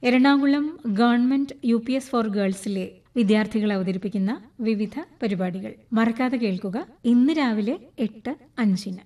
Ernakulam government U P S for ഗേൾസിലെ വിദ്യാർത്ഥികൾ അവതരിപ്പിക്കുന്ന വിവിധ പരിപാടികൾ മറക്കാതെ കേൾക്കുക ഇന്ന് രാവിലെ എട്ട് അഞ്ചിന്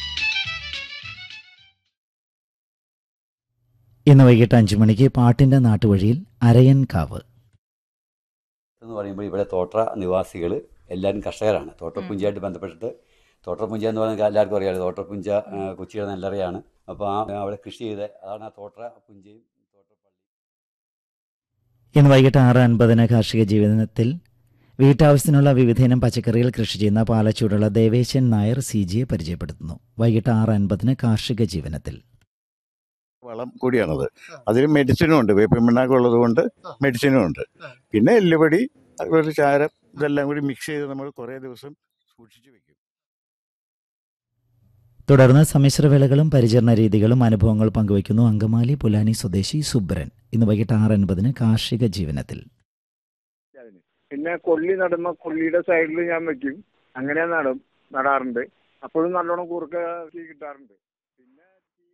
ഇന്ന് വൈകിട്ട് അഞ്ചു മണിക്ക് പാട്ടിന്റെ നാട്ടുവഴിയിൽ അരയൻകാവ് എന്ന് പറയുമ്പോൾ ഇവിടെ തോട്ര നിവാസികൾ എല്ലാവരും കർഷകരാണ് തോട്ടപ്പുഞ്ചയായിട്ട് ബന്ധപ്പെട്ടിട്ട് തോട്ടപ്പുഞ്ച എന്ന് പറയുന്നത് എല്ലാവർക്കും അറിയാമല്ലോ തോട്ടപ്പുഞ്ച ആ, കൊച്ചിയുടെ നെല്ലറയാണ് അപ്പോൾ ആ അവിടെ കൃഷി ചെയ്ത് അതാണ് ആ തോട്ര പുഞ്ചയും തോട്ടപ്പള്ളി ഇന്ന് വൈകിട്ട് ആറ് അൻപതിന് കാർഷിക ജീവിതത്തിൽ വീട്ടാവശ്യത്തിനുള്ള വിവിധയിനം പച്ചക്കറികൾ കൃഷി ചെയ്യുന്ന പാലച്ചൂടുള്ള ദേവേശൻ നായർ സി ജിയെ പരിചയപ്പെടുത്തുന്നു വൈകിട്ട് ആറ് അൻപതിന് കാർഷിക ജീവനത്തിൽ വളം കൂടിയാണത് അതിൽ മെഡിസിനും ഉണ്ട് വേപ്പിൻ പിണ്ണാക്കം ഉള്ളത് കൊണ്ട് മെഡിസിനും ഉണ്ട് പിന്നെ എല്ലുപടി അതുപോലെ ചാരം ഇതെല്ലാം കൂടി മിക്സ് ചെയ്ത് നമ്മൾ കുറേ ദിവസം സൂക്ഷിച്ച് വെക്കും തുടർന്ന് സമ്മിശ്രവേളകളും പരിചരണ രീതികളും അനുഭവങ്ങൾ പങ്കുവയ്ക്കുന്നു അങ്കമാലി പുലാനി സ്വദേശി സുബ്രൻ ഇന്ന് വൈകിട്ട് ആറ് അൻപതിന് കാർഷിക ജീവനത്തിൽ പിന്നെ കൊള്ളി നടുമ്പോ കൊള്ളിയുടെ സൈഡിൽ ഞാൻ വെക്കും അങ്ങനെ നടും നടാറുണ്ട് അപ്പോഴും നല്ലോണം കൂർക്ക കിട്ടാറുണ്ട് പിന്നെ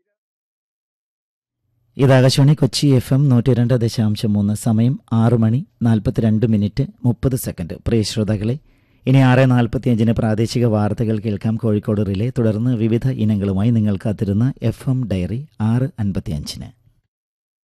ഇത് ആകാശവാണി കൊച്ചി എഫ് എം നൂറ്റി രണ്ട് ദശാംശം മൂന്ന് സമയം ആറ് മണി നാൽപ്പത്തിരണ്ട് മിനിറ്റ് മുപ്പത് സെക്കൻഡ് പ്രിയ ശ്രോതാക്കളെ ഇനി ആറ് നാൽപ്പത്തിയഞ്ചിന് പ്രാദേശിക വാർത്തകൾ കേൾക്കാം കോഴിക്കോട് റിലേ തുടർന്ന് വിവിധ ഇനങ്ങളുമായി നിങ്ങൾ കാത്തിരുന്ന എഫ് എം ഡയറി ആറ് അൻപത്തിയഞ്ചിന്